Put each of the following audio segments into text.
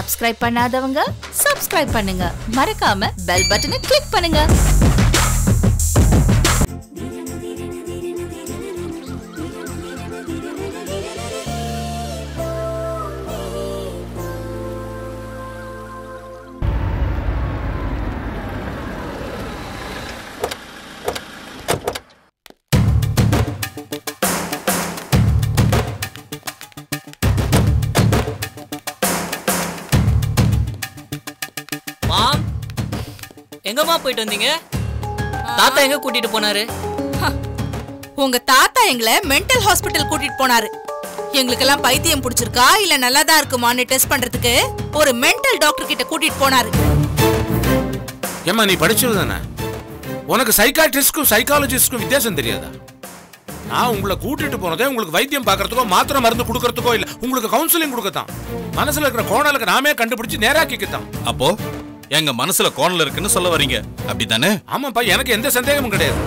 Subscribe பண்ணாதவங்க subscribe பண்ணுங்க மறக்காம பெல் பட்டனை கிளிக் பண்ணுங்க மாம் எங்கம்மா போயிட்டு வந்தீங்க தாத்தா எங்க கூட்டிட்டு போனாரு உங்க தாத்தா எங்களை மென்டல் ஹாஸ்பிட்டல் கூட்டிட்டு போனாரு எங்களுக்கெல்லாம் பைத்தியம் பிடிச்சிருக்கா இல்ல நல்லாதான் இருக்குமான்னு டெஸ்ட் பண்றதுக்கு ஒரு மென்டல் டாக்டர் கிட்ட கூட்டிட்டு போனாரு ஏம்மா நீ படிச்சது தானே உனக்கு சைக்காட்ரிஸ்ட்க்கும் சைக்காலஜிஸ்ட்க்கும் வித்தியாசம் தெரியாதா நான் உங்களை கூட்டிட்டு போனதே உங்களுக்கு வைத்தியம் பார்க்கறதுக்கோ மாத்திரை மருந்து கொடுக்கறதுக்கோ இல்ல உங்களுக்கு கவுன்சிலிங் கொடுக்கத்தான் மனசுல இருக்கிற கோணலுக்கு நாமே கண்டுபிடிச்சு நேராக்கிக்கத்தான் அப்போ எங்க மனசுல கோணல் இருக்குன்னு சொல்ல வர்றீங்க அப்படிதானே ஆமாப்பா எனக்கு எந்த சந்தேகமும் கிடையாது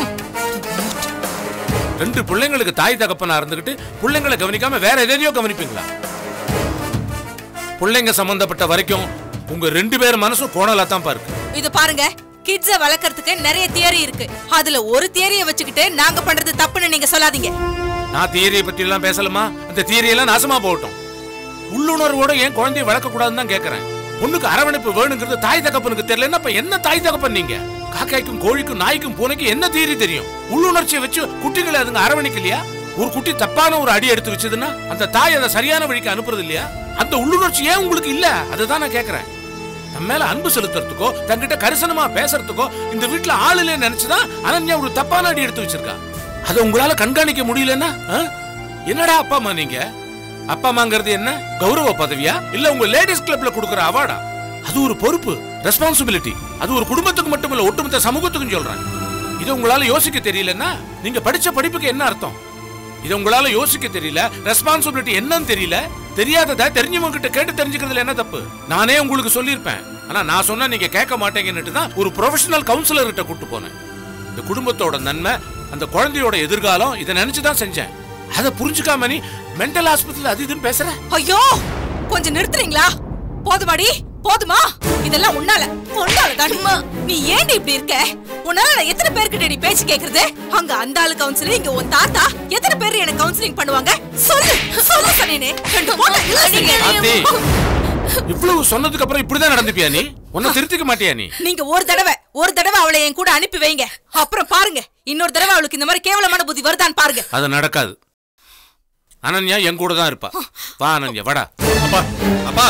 ரெண்டு பிள்ளைங்களுக்கு தாய் தகப்பனா இருந்துகிட்டு பிள்ளைங்களை கவனிக்காம வேற எதையோ கவனிப்பீங்களா பிள்ளைங்க சம்பந்தப்பட்ட வரைக்கும் உங்க ரெண்டு பேர் மனசும் கோணலா தான் பாருக்கு இது பாருங்க கிட்ஸ வளர்க்கறதுக்கு நிறைய தியரி இருக்கு அதுல ஒரு தியரியை வச்சுக்கிட்டு நாங்க பண்றது தப்புன்னு நீங்க சொல்லாதீங்க நான் தியரியை பத்தி எல்லாம் பேசலாமா அந்த தியரியெல்லாம் நாசமா போகட்டும் உள்ளுணர்வோட ஏன் குழந்தைய வளர்க்க கூடாதுன்னு தான் கேக்குறேன் பொண்ணுக்கு அரவணைப்பு வேணுங்கிறது தாய் தகப்பனுக்கு தெரியலன்னா அப்ப என்ன தாய் தகப்பன் நீங்க காக்காய்க்கும் கோழிக்கும் நாய்க்கும் பூனைக்கும் என்ன தியரி தெரியும் உள்ளுணர்ச்சியை வச்சு குட்டிகளை அதுங்க அரவணைக்கலையா ஒரு குட்டி தப்பான ஒரு அடி எடுத்து வச்சதுன்னா அந்த தாய் அதை சரியான வழிக்கு அனுப்புறது இல்லையா அந்த உள்ளுணர்ச்சி ஏன் உங்களுக்கு இல்ல அதுதான் நான் கேக்குறேன் நம்ம மேல அன்பு செலுத்துறதுக்கோ தன்கிட்ட கரிசனமா பேசுறதுக்கோ இந்த வீட்டுல ஆள் இல்லைன்னு நினைச்சுதான் அனன்யா ஒரு தப்பான அடி எடுத்து வச்சிருக்கா அதை உங்களால கண்காணிக்க முடியலன்னா ஆ? என்னடா அப்பா அம்மா நீங்க அப்பா அம்மாங்கிறது என்ன கௌரவ பதவியா இல்ல உங்க லேடிஸ் கிளப்ல கொடுக்கற அவார்டா அது ஒரு பொறுப்பு ரெஸ்பான்சிபிலிட்டி அது ஒரு குடும்பத்துக்கு மட்டும் இல்ல ஒட்டுமொத்த சமூகத்துக்கும் சொல்றேன் இதை உங்களால யோசிக்க தெரியலன்னா நீங்க படிச்ச படிப்புக்கு என்ன அர்த்தம் இதை உங்களால யோசிக்க தெரியல ரெஸ்பான்சிபிலிட்டி என்னன்னு தெரியல தெரியாதத தெரிஞ்சவங்க கிட்ட கேட்டு தெரிஞ்சுக்கிறதுல என்ன தப்பு நானே உங்களுக்கு சொல்லியிருப்பேன் ஆனா நான் சொன்னா நீங்க கேட்க மாட்டேங்கன்னுட்டு தான் ஒரு ப்ரொஃபஷனல் கவுன்சிலர் கிட்ட கூட்டு போனேன் இந்த குடும்பத்தோட நன்மை அந்த குழந்தையோட எதிர்காலம் இதை நினைச்சு தான் செஞ்சேன் அதை புரிஞ்சுக்காம நீ மென்டல் ஆஸ்பத்திரியில் அது இதுன்னு பேசுற ஐயோ கொஞ்சம் நிறுத்துறீங்களா போதுமாடி போதுமா இதெல்லாம் உன்னால உன்னால தானுமா நீ ஏன்டி இப்படி இருக்க உன்னால நான் எத்தனை பேர்கிட்ட நீ பேச்சு கேக்குறது அங்க அந்த ஆளு கவுன்சிலிங் இங்க உன் தாத்தா எத்தனை பேர் எனக்கு கவுன்சிலிங் பண்ணுவாங்க சொல்லு சொல்லு சொன்னேனே ரெண்டு போட்டா இழுத்துறீங்க. ஆத்தி, இவ்வளவு சொன்னதுக்கு அப்புறம் இப்படிதான் நடந்துப்பியா நீ உன்னை திருத்திக்க மாட்டியா நீ நீங்க ஒரு தடவை ஒரு தடவை அவளை என் கூட அனுப்பி வைங்க அப்புறம் பாருங்க இன்னொரு தடவை அவளுக்கு இந்த மாதிரி கேவலமான புத்தி வருதான்னு பாருங்க அது நடக்காது அனன்யா என் கூட தான் இருப்பா வா அனன்யா வாடா அப்பா அப்பா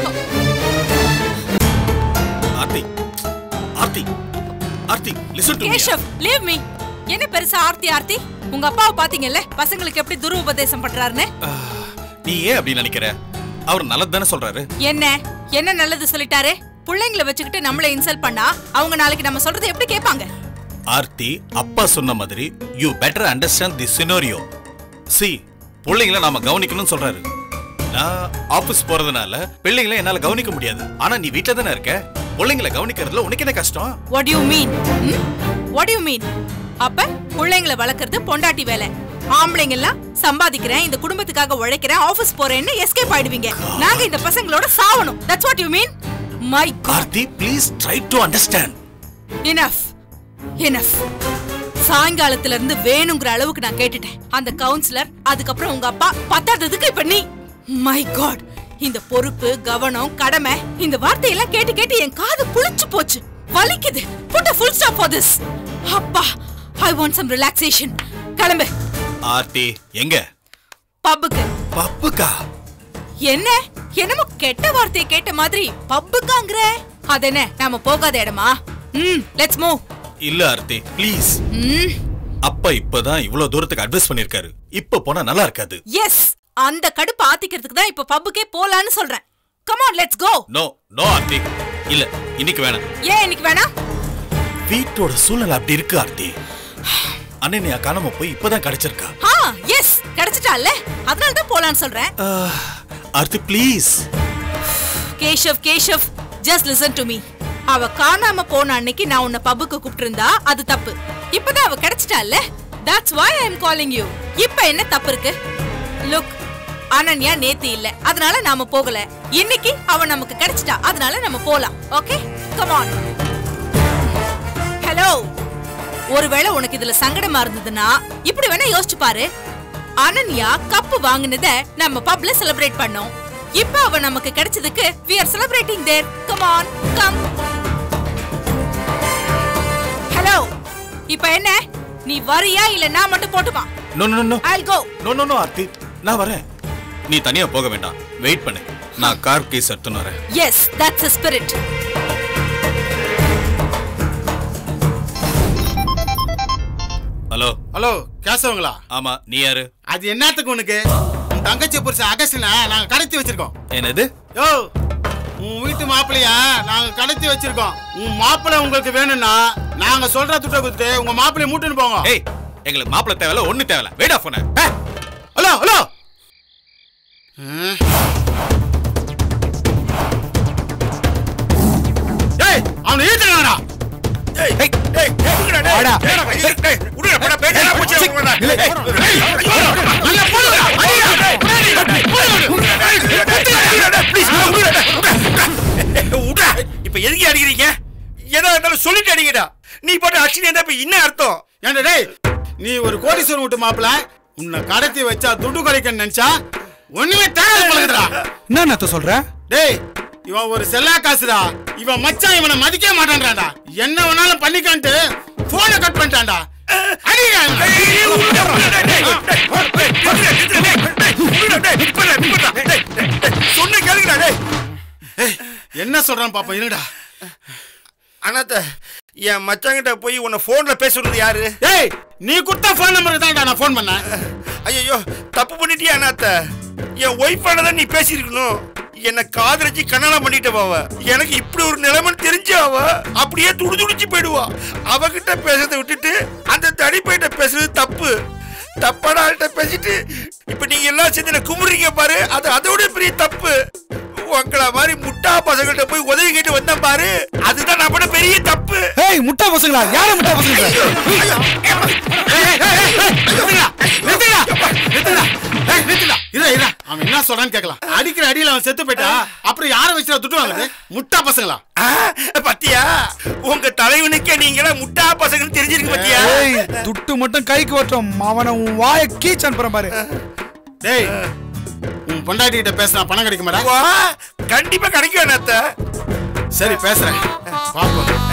Aarthi Aarthi Aarthi listen to me Keshav leave me என்ன பெருசா ஆர்த்தி ஆர்த்தி உங்க அப்பாவை பாத்தீங்கல்ல பசங்களுக்கு எப்படி துருபதேசம் பண்றாருன்னு நீ ஏன் அப்படி நினைக்கிற அவர் நல்லது தானே சொல்றாரு என்ன என்ன நல்லது சொல்லிட்டாரு பிள்ளைங்களை வச்சுக்கிட்டு நம்மள இன்சல்ட் பண்ணா அவங்க நாளைக்கு நம்ம சொல்றதை எப்படி கேட்பாங்க ஆர்த்தி அப்பா சொன்ன மாதிரி you better understand the scenario சி பிள்ளைங்கள நாம கவனிக்கணும்னு சொல்றாரு நான் ஆபீஸ் போறதுனால பிள்ளைங்களை என்னால கவனிக்க முடியாது ஆனா நீ வீட்ல தானே இருக்க பிள்ளைங்களை கவனிக்கிறதுல உனக்கு என்ன கஷ்டம் what you mean what you mean அப்ப பிள்ளைங்களை வளர்க்கறது பொண்டாட்டி வேலை ஆம்பளைங்க எல்லாம் சம்பாதிக்கிறேன் இந்த குடும்பத்துக்காக உழைக்கிறேன் ஆபீஸ் போறேன்னு எஸ்கேப் ஆயிடுவீங்க நாங்க இந்த பசங்களோட சாவணும் that's what you mean my Aarthi please try to understand enough enough சாயங்காலத்துல இருந்து வேணுங்கிற அளவுக்கு நான் கேட்டுட்டேன் அந்த கவுன்சிலர் அதுக்கப்புறம் உங்க அப்பா பத்தாததுக்கு இப்ப நீ மை காட் இந்த பொறுப்பு கவனம் கடமை இந்த வார்த்தையெல்லாம் கேட்டு கேட்டு என் காது புளிச்சு போச்சு வலிக்குது put a full stop for this அப்பா ஐ வாண்ட் சம் ரிலாக்ஸேஷன் கிளம்பு ஆர்த்தி எங்க பப்புக்கு பப்புக்கா என்ன என்னமோ கெட்ட வார்த்தையை கேட்ட மாதிரி பப்புக்காங்கிற அது என்ன நாம போகாத இடமா ம் லெட்ஸ் மூவ் இல்ல ஆர்த்தி ப்ளீஸ் ம் அப்பா இப்பதான் இவ்வளவு தூரத்துக்கு அட்வைஸ் பண்ணிருக்காரு இப்ப போனா நல்லா இருக்காது எஸ் அந்த கடுப்பு ஆத்திக்கிறதுக்கு தான் இப்ப பப்புக்கே போலான்னு சொல்றேன் come on let's go no no Aarthi இல்ல இன்னைக்கு வேணாம் ஏன் இன்னைக்கு வேணாம் வீட்டோட சூழ்நிலை அப்படி இருக்கு ஆர்த்தி அண்ணனையா காணாம போய் இப்பதான் கிடைச்சிருக்கா ஆ எஸ் கிடைச்சிட்டால அதனால தான் போலான்னு சொல்றேன் ah, Aarthi please Keshav Keshav just listen to me அவ காணாம போன அன்னைக்கு நான் உன்னை பப்புக்கு கூப்பிட்டு இருந்தா அது தப்பு இப்பதான் அவ கிடைச்சிட்டால that's why I am calling you இப்ப என்ன தப்பு இருக்கு லுக் அனன்யா நேத்து இல்ல அதனால நாம போகல இன்னைக்கு அவ நமக்கு கிடைச்சிட்டா அதனால நம்ம போலாம் ஓகே கமான் ஹலோ ஒருவேளை உனக்கு இதுல சங்கடமா இருந்ததுன்னா இப்படி வேணா யோசிச்சு பாரு அனன்யா கப்பு வாங்குனத நம்ம பப்ல செலிப்ரேட் பண்ணோம் இப்ப அவ நமக்கு கிடைச்சதுக்கு we are celebrating there come on come hello இப்ப என்ன நீ வரியா இல்ல நான் மட்டும் போட்டுமா no no no I'll go no no no Aarthi நான் வரேன் நீ தனியா போக வேண்டாம் வெயிட் பண்ணு நான் கார் கேஸ் எடுத்துன்னு வரேன் yes that's a spirit hello hello கேசவங்களா ஆமா நீ யாரு அது என்னத்துக்கு உனக்கு உன் தங்கச்சி புருஷன் அகஸ்டின நாங்க கடத்தி வச்சிருக்கோம் என்னது யோ உன் வீட்டு மாப்பிளைய நாங்க கடத்தி வச்சிருக்கோம் உன் மாப்பிள்ளை உங்களுக்கு வேணும்னா நாங்க சொல்ற துட்டை கொடுத்துட்டு உங்க மாப்பிளைய மூட்டுன்னு போங்க ஏய் எங்களுக்கு மாப்பிள்ளை தேவையில்ல ஒண்ணு தேவையில்ல வெயிட் ஆஃப் பண்ண ஹலோ ஹலோ ஏய் அவனை ஈட்டுங்கடா இப்ப எதுக்கு அடிக்கிறீங்க எதா இருந்தாலும் சொல்லிட்டு அடிங்கடா நீ போட்டு அடிச்சு இருந்தா இப்ப என்ன அர்த்தம் ஏன்டா டேய் நீ ஒரு கோடீஸ்வரன் வீட்டு மாப்பிள உன்னை கடத்தி வச்சா துட்டு குறைக்கன்னு நினைச்சா ஒண்ணுமே தேவை பழகுதுடா என்ன நத்த சொல்ற டேய் இவன் ஒரு செல்லா காசுடா இவன் மச்சான் இவனை மதிக்க மாட்டான்டா என்ன வேணாலும் பண்ணிக்கான்ட்டு போனை கட் பண்ணிட்டான்டா அடிங்க சொன்ன கேளுங்கடா டேய் ஏய், என்ன சொல்றான் பாப்பா இருடா அண்ணாத்த என் மச்சாங்கிட்ட போய் உன்னை போன்ல பேசுறது யாரு டேய் நீ கொடுத்த ஃபோன் நம்பருக்கு தான்டா நான் ஃபோன் பண்ணேன் ஐயோ தப்பு பண்ணிட்டியா அண்ணாத்த என் ஒய்ஃபானதான் நீ பேசியிருக்கணும் என்ன காதலிச்சு கல்யாணம் பண்ணிட்டு அவ எனக்கு இப்படி ஒரு நிலைமை தெரிஞ்சு அவ அப்படியே துடி துடிச்சு போயிடுவா அவகிட்ட பேசுறதை விட்டுட்டு அந்த தடிப்பையிட்ட பேசுறது தப்பு தப்பான ஆள்கிட்ட பேசிட்டு இப்ப நீங்க எல்லாம் சேர்ந்து என்ன கும்பிடுறீங்க பாரு அது அதோட பெரிய தப்பு உங்கள மாதிரி முட்டா பசங்கள்ட்ட போய் உதவி கேட்டு வந்தேன் பாரு அதுதான் நான் பண்ண பெரிய தப்பு ஏய் முட்டா பசங்களா யார முட்டா பசங்க நிறுத்துடா, நிறுத்துடா, நிறுத்துடா. ஏய், நிறுத்துடா. இருடா, இருடா. அவன் என்ன சொல்றான்னு கேட்கலாம் அடிக்கிற அடியில அவன் செத்து போயிட்டா அப்புறம் யாரை வச்சு துட்டு வாங்குது முட்டா பசங்களா ஆ, பாத்தியா உங்க தலைவனுக்கே நீங்களா முட்டா பசங்கன்னு தெரிஞ்சிருக்கு பாத்தியா ஏய் துட்டு மட்டும் கைக்கு வரட்டும் அவனை உன் வாயை கீச்சு அனுப்புறேன் பாரு டேய் உன் பொண்டாட்டி கிட்ட பேசினா பணம் கிடைக்குமாடா வா, கண்டிப்பா கிடைக்கும் அண்ணாத்த சரி பேசுறேன் பாப்போம்